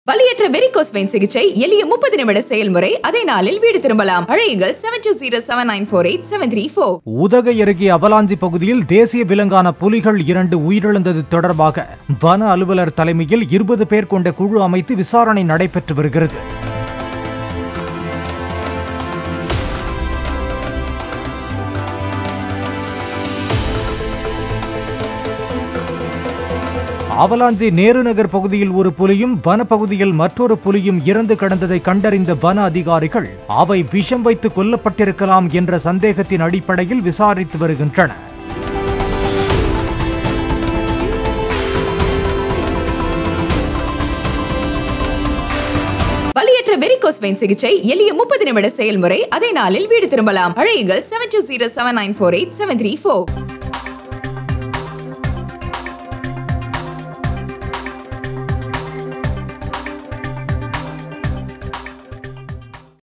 வலியற்ற varicose vein சிகிச்சை எளிய முப்பது நிமிட செயல்முறை அதே நாளில் வீடு திரும்பலாம் அழையுங்கள் seven two zero seven nine four eight seven three four Udhagai அருகே அவலாஞ்சி பகுதியில் தேசிய விலங்கான புலிகள் இரண்டு உயிரிழந்தது தொடர்பாக வன அலுவலர் தலைமையில் இருபது பேர் கொண்ட குழு அமைத்து விசாரணை நடைபெற்று வருகிறது அவலாஞ்சி நேரு நகர் பகுதியில் ஒரு புலியும் வனப்பகுதியில் மற்றொரு புலியும் இறந்து கிடந்ததை கண்டறிந்த வன அதிகாரிகள் அவை விஷம் வைத்து கொல்லப்பட்டிருக்கலாம் என்ற சந்தேகத்தின் அடிப்படையில் விசாரித்து வருகின்றனர் வலியற்ற வெரிகோஸ் வெயின் சிகிச்சை எளிய முப்பது நிமிட செயல்முறை அதே நாளில் வீடு திரும்பலாம் அழையுங்கள் seven two zero seven nine four eight seven three four